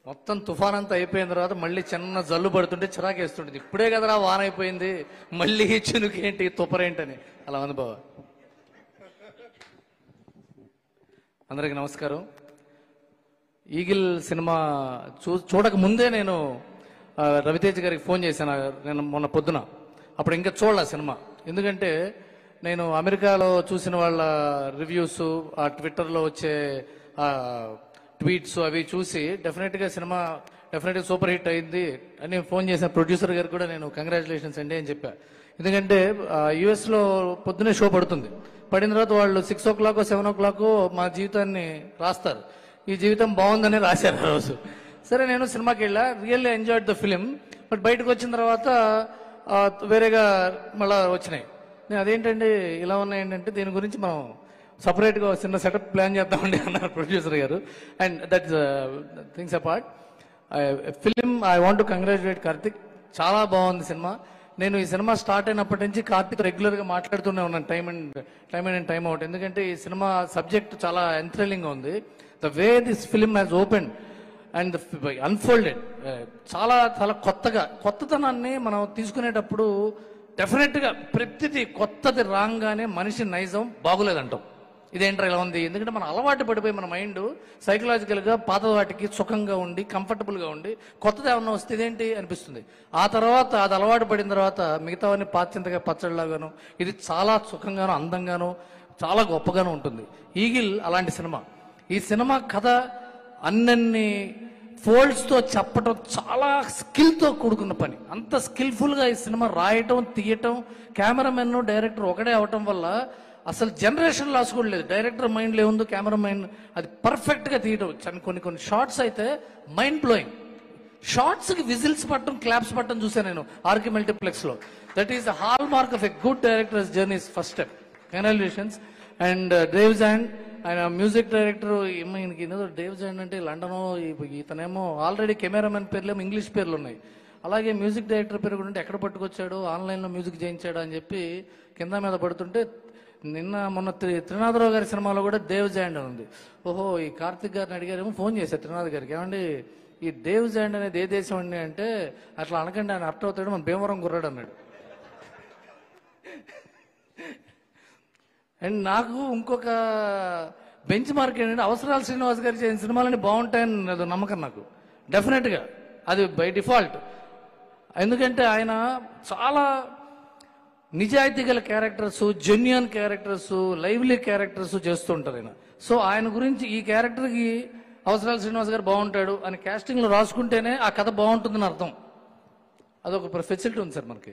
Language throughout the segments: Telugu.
మొత్తం తుఫాన్ అంతా అయిపోయిన తర్వాత మళ్ళీ చిన్న జల్లు పడుతుంటే చిరాకేస్తుంటుంది ఇప్పుడే కదరా వాన అయిపోయింది మళ్ళీ చినుకేంటి తుపరేంటని అలా ఉంది బావ అందరికి నమస్కారం ఈగిల్ సినిమా చూ చూడక ముందే నేను ఆ, రవితేజ్ గారికి ఫోన్ చేశాను ఆ, నేను మొన్న పొద్దున అప్పుడు ఇంకా చూడాల సినిమా ఎందుకంటే నేను అమెరికాలో చూసిన వాళ్ళ రివ్యూస్ ఆ ట్విట్టర్లో వచ్చే ఆ ట్వీట్స్ అవి చూసి డెఫినెట్గా సినిమా డెఫినెట్గా సూపర్ హిట్ అయింది అని నేను ఫోన్ చేసిన ప్రొడ్యూసర్ గారికి కూడా నేను కంగ్రాచులేషన్స్ అండి అని చెప్పా ఎందుకంటే యుఎస్ లో పొద్దునే షో పడుతుంది పడిన తర్వాత వాళ్ళు six o'clock seven o'clock మా జీవితాన్ని రాస్తారు ఈ జీవితం బాగుందని రాశారు ఆ రోజు సరే నేను సినిమాకి వెళ్ళా really enjoyed the film but బయటకు వచ్చిన తర్వాత ఆ, వేరేగా మళ్ళా వచ్చినాయి నేను అదేంటండి ఇలా ఉన్నాయి ఏంటంటే దీని గురించి మనం సపరేట్ గా చిన్న సెటప్ ప్లాన్ చేద్దామండి అన్నారు ప్రొడ్యూసర్ గారు and that things apart film I want to congratulate Karthik చాలా బాగుంది సినిమా నేను ఈ సినిమా స్టార్ట్ అయినప్పటి నుంచి కార్తిక్ రెగ్యులర్ గా మాట్లాడుతూనే ఉన్నాను time and time and time out ఎందుకంటే ఈ సినిమా సబ్జెక్ట్ చాలా ఎంథ్రిల్లింగ్ గా ఉంది the way this film has open and unfolded చాలా చాలా కొత్తగా కొత్తతనాన్ని మనం తీసుకునేటప్పుడు డెఫినెట్ గా ప్రతిదీ కొత్తది రాగానే మనిషి నైజం బాగులేదంటాం ఇదేంట్రా ఇలా ఉంది ఎందుకంటే మనం అలవాటు పడిపోయి మన మైండ్ సైకలాజికల్ గా పాత వాటికి సుఖంగా ఉండి కంఫర్టబుల్ గా ఉండి కొత్తది ఏమన్నా వస్తే ఇదేంటి అనిపిస్తుంది ఆ తర్వాత అది అలవాటు పడిన తర్వాత మిగతావన్నీ పాచింతగా పచ్చడిలాగాను ఇది చాలా సుఖంగాను అందంగాను చాలా గొప్పగాను ఉంటుంది ఈగిల్ అలాంటి సినిమా ఈ సినిమా కథ అన్నన్ని ఫోల్డ్స్ తో చెప్పటం చాలా స్కిల్ తో కూడుకున్న పని అంత స్కిల్ఫుల్ గా ఈ సినిమా రాయటం తీయటం కెమెరామెన్ డైరెక్టర్ ఒకటే అవటం వల్ల అసలు జనరేషన్ లాస్ కూడా లేదు డైరెక్టర్ మైండ్ లో ఏముందో కెమెరా మైండ్ అది పర్ఫెక్ట్ గా తీయటం చన్- కొన్ని కొన్ని షార్ట్స్ అయితే మైండ్ బ్లోయింగ్ షార్ట్స్ కి విజిల్స్ పట్టడం క్లాప్స్ పట్టడం చూసాను నేను ఆర్కి మల్టీప్లెక్స్ లో that is the hallmark of a good directors journeys first step congratulations and Dave Zand ఆయన మ్యూజిక్ డైరెక్టర్ ఈయనకి ఏదో డేవ్ జాండ్ అంటే లండన్ ఇతనేమో ఆల్రెడీ కెమెరామెన్ పేర్లేమో ఇంగ్లీష్ పేర్లు ఉన్నాయి అలాగే మ్యూజిక్ డైరెక్టర్ పేరు కూడా అంటే ఎక్కడ పట్టుకొచ్చాడు ఆన్లైన్ లో మ్యూజిక్ చేయించాడు అని చెప్పి కింద మీద పడుతుంటే నిన్న మొన్న త్రి- త్రినాథరావు గారి సినిమాలో కూడా దేవ్ జాండ్ అని ఉంది ఓహో ఈ కార్తిక్ గారిని అడిగారేమో ఫోన్ చేశారు త్రినాథ్ గారికి ఏమండి ఈ దేవ్ జాండ్ అనేది ఏ దేశం అండి అంటే అట్లా అనకండి ఆయన అర్థం అవుతాడు మన భీమవరం గుర్రాడు అన్నాడు అండ్ నాకు ఇంకొక బెంచ్ మార్క్ ఏంటంటే అవసరాలు శ్రీనివాస్ గారు చేసిన సినిమాలన్నీ బాగుంటాయని అది నమ్మకం నాకు డెఫినెట్గా అది బై డిఫాల్ట్ ఎందుకంటే ఆయన చాలా నిజాయితీ గల characters genuine characters lively characters చేస్తూ ఉంటారు ఆయన సో ఆయన గురించి ఈ క్యారెక్టర్కి అవసరాలు శ్రీనివాస్ గారు బాగుంటాడు అని casting లో రాసుకుంటేనే ఆ కథ బాగుంటుందని అర్థం అదొక ఫెసిలిటీ ఉంది సార్ మనకి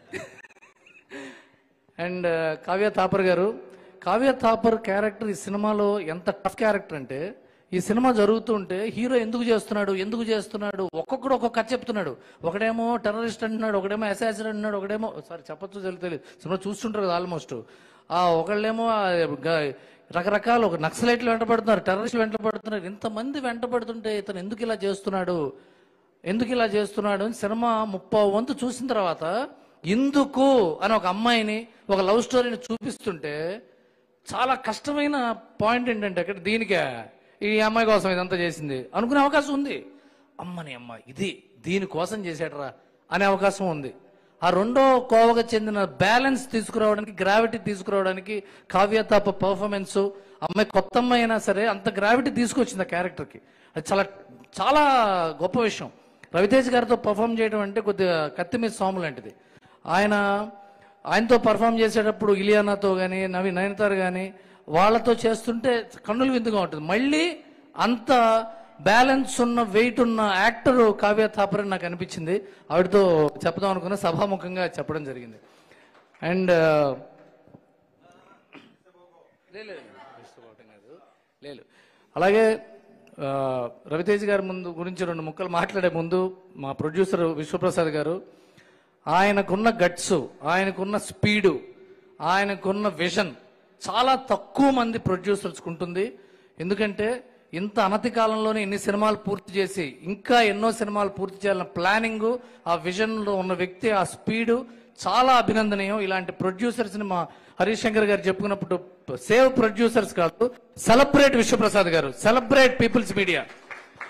అండ్ కావ్య థాపర్ గారు కావ్య థాపర్ క్యారెక్టర్ ఈ సినిమాలో ఎంత టఫ్ క్యారెక్టర్ అంటే ఈ సినిమా జరుగుతుంటే హీరో ఎందుకు చేస్తున్నాడు ఎందుకు చేస్తున్నాడు ఒక్కొక్కడు ఒక్కొక్క కథ చెప్తున్నాడు ఒకడేమో టెర్రరిస్ట్ అంటున్నాడు ఒకడేమో అసాసిన్ అంటున్నాడు ఒకడేమో సారీ చెప్పొచ్చు తెలియదు తెలియదు సినిమా చూస్తుంటారు కదా ఆల్మోస్ట్ ఆ ఒకళ్ళేమో ఆ గ- రకరకాల ఒక నక్సలైట్లు వెంటబడుతున్నారు టెర్రరిస్టులు వెంటబడుతున్నారు ఇంతమంది వెంటబడుతుంటే ఇతను ఎందుకు ఇలా చేస్తున్నాడు ఎందుకు ఇలా చేస్తున్నాడు అని సినిమా ముప్పై వంతు చూసిన తర్వాత ఎందుకు అని ఒక అమ్మాయిని ఒక లవ్ స్టోరీని చూపిస్తుంటే చాలా కష్టమైన పాయింట్ ఏంటంటే అక్కడ దీనికే ఈ అమ్మాయి కోసం ఇదంతా చేసింది అనుకునే అవకాశం ఉంది అమ్మని అమ్మ ఇది దీనికోసం చేశాడరా అనే అవకాశం ఉంది ఆ రెండో కోవకు చెందిన బ్యాలెన్స్ తీసుకురావడానికి గ్రావిటీ తీసుకురావడానికి కావ్య తాప పర్ఫార్మెన్స్ అమ్మాయి కొత్త అమ్మాయి అయినా సరే అంత గ్రావిటీ తీసుకొచ్చింది ఆ క్యారెక్టర్కి అది చాలా చాలా గొప్ప విషయం రవితేజ్ గారితో పర్ఫామ్ చేయడం అంటే కొద్దిగా కత్తి మీద సాము లాంటిది ఆయన ఆయనతో పర్ఫామ్ చేసేటప్పుడు ఇలియానాతో కానీ నవి నయనతార్ కానీ వాళ్ళతో చేస్తుంటే కన్నులు విందుగా ఉంటుంది మళ్ళీ అంత బ్యాలెన్స్ ఉన్న వెయిట్ ఉన్న యాక్టర్ కావ్య థాపర్ అని నాకు అనిపించింది ఆవిడతో చెప్దాం అనుకున్న సభాముఖంగా చెప్పడం జరిగింది అండ్ లేదు అలాగే ఆ, రవితేజ్ గారి ముందు గురించి రెండు ముక్కలు మాట్లాడే ముందు మా ప్రొడ్యూసర్ విశ్వప్రసాద్ గారు ఆయనకున్న గట్స్ ఆయనకున్న స్పీడు ఆయనకున్న విజన్ చాలా తక్కువ మంది ప్రొడ్యూసర్స్ ఉంటుంది ఎందుకంటే ఇంత అనతి కాలంలోనే ఇన్ని సినిమాలు పూర్తి చేసి ఇంకా ఎన్నో సినిమాలు పూర్తి చేయాలన్న ప్లానింగ్ ఆ విజన్ లో ఉన్న వ్యక్తి ఆ స్పీడు చాలా అభినందనీయం ఇలాంటి ప్రొడ్యూసర్స్ ని మా హరీష్ శంకర్ గారు చెప్పుకున్నప్పుడు సేవ్ ప్రొడ్యూసర్స్ కాదు celebrate Vishwaprasad garu celebrate People's Media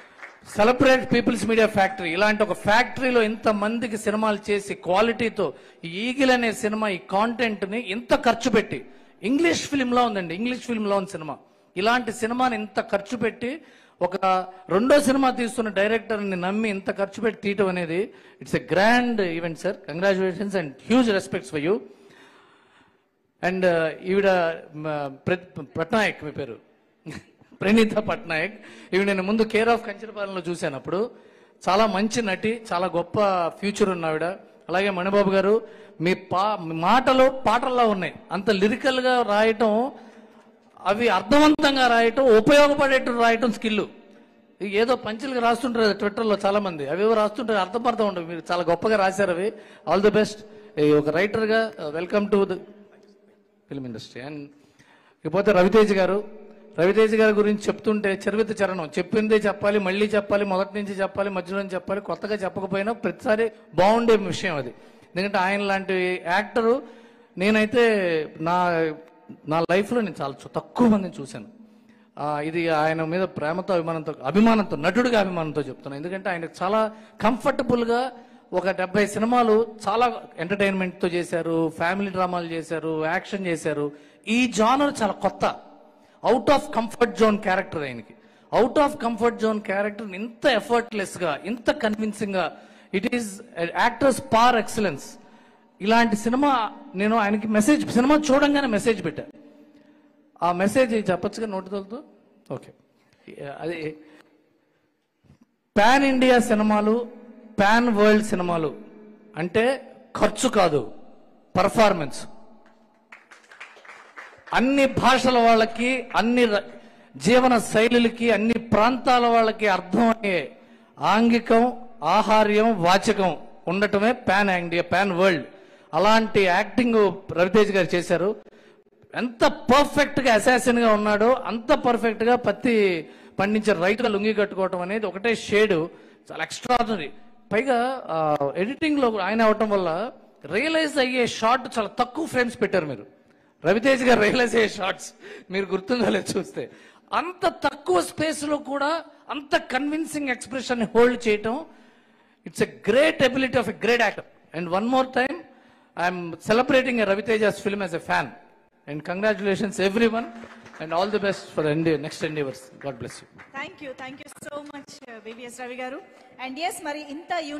celebrate People's Media Factory ఇలాంటి ఒక ఫ్యాక్టరీలో ఇంత మందికి సినిమాలు చేసి క్వాలిటీతో ఈ ఈగిల్ అనే సినిమా ఈ కాంటెంట్ ని ఇంత ఖర్చు పెట్టి ఇంగ్లీష్ ఫిల్మ్ లో ఉందండి ఇంగ్లీష్ ఫిల్మ్ లో ఉంది సినిమా ఇలాంటి సినిమాని ఇంత ఖర్చు పెట్టి ఒక రెండో సినిమా తీస్తున్న డైరెక్టర్ ని నమ్మి ఇంత ఖర్చు పెట్టి తీయటం అనేది it's a grand event sir congratulations and huge respects for you and ఈవిడ మ, ప్ర- పట్నాయక్ మీ పేరు ప్రణీత పట్నాయక్ ఈవిడ నేను ముందు కేర్ ఆఫ్ కంచరపాలెంలో చూశాను అప్పుడు చాలా మంచి నటి చాలా గొప్ప ఫ్యూచర్ ఉన్న ఆవిడ అలాగే మణిబాబు గారు మీ పా మీ మాటలు పాటల్లో ఉన్నాయి అంత లిరికల్ గా రాయటం అవి అర్థవంతంగా రాయటం ఉపయోగపడేట్టు రాయటం స్కిల్ ఏదో పంచులుగా రాస్తుంటారు ట్విట్టర్లో చాలా మంది అవి రాస్తుంటారు అర్థం అర్థం ఉండవు మీరు చాలా గొప్పగా రాశారు అవి ఆల్ ది బెస్ట్ ఒక రైటర్ గా welcome to the film industry and ఇకపోతే రవితేజ్ గారు రవితేజ్ గారి గురించి చెప్తుంటే చరివిత చరణం చెప్పిందే చెప్పాలి మళ్ళీ చెప్పాలి మొదటి నుంచి చెప్పాలి మధ్యలో నుంచి చెప్పాలి కొత్తగా చెప్పకపోయినా ప్రతిసారి బాగుండే విషయం అది ఎందుకంటే ఆయన లాంటి యాక్టరు నేనైతే నా నా లైఫ్లో నేను చాలా చు- తక్కువ మందిని చూశాను ఆ, ఇది ఆయన మీద ప్రేమతో అభిమానంతో అభిమానంతో నటుడిగా అభిమానంతో చెప్తున్నాను ఎందుకంటే ఆయన చాలా కంఫర్టబుల్ గా ఒక డెబ్బై సినిమాలు చాలా ఎంటర్టైన్మెంట్ తో చేశారు ఫ్యామిలీ డ్రామాలు చేశారు యాక్షన్ చేశారు ఈ జానర్ చాలా కొత్త out of comfort zone character ఆయనకి out of comfort zone character ఇంత ఎఫర్ట్లెస్ గా ఇంత కన్విన్సింగ్ గా it is actors par excellence ఇలాంటి సినిమా నేను ఆయనకి మెసేజ్ సినిమా చూడంగానే మెసేజ్ పెట్టా ఆ మెసేజ్ చెప్పొచ్చుగా నోటుదలతో ఓకే అది పాన్ ఇండియా సినిమాలు పాన్ వరల్డ్ సినిమాలు అంటే ఖర్చు కాదు పర్ఫార్మెన్స్ అన్ని భాషల వాళ్ళకి అన్ని ర- జీవన శైలులకి అన్ని ప్రాంతాల వాళ్ళకి అర్థమయ్యే ఆంగికం ఆహార్యం వాచకం ఉండటమే పాన్ ఇండియా పాన్ వరల్డ్ అలాంటి యాక్టింగ్ రవితేజ్ గారు చేశారు ఎంత పర్ఫెక్ట్ గా అసాసిన్ గా ఉన్నాడో అంత పర్ఫెక్ట్ గా పత్తి పండించే రైతుగా లుంగి కట్టుకోవటం అనేది ఒకటే షేడ్ చాలా ఎక్స్ట్రాడనరీ పైగా ఎడిటింగ్ లో ఆయన అవటం వల్ల రియలైజ్ అయ్యే షార్ట్ చాలా తక్కువ ఫ్రేమ్స్ పెట్టారు మీరు రవితేజ్ గారు రియలైజ్ అయ్యే షార్ట్స్ మీరు గుర్తుందో లేదో చూస్తే అంత తక్కువ స్పేస్ లో కూడా అంత కన్విన్సింగ్ ఎక్స్ప్రెషన్ హోల్డ్ చేయటం it's a great ability of a great actor and one more time I'm celebrating Raviteja's film as a fan and congratulations every one and all the best for next endeavours God bless you thank you thank you so much BVS Ravi garu and yes మరి ఇంత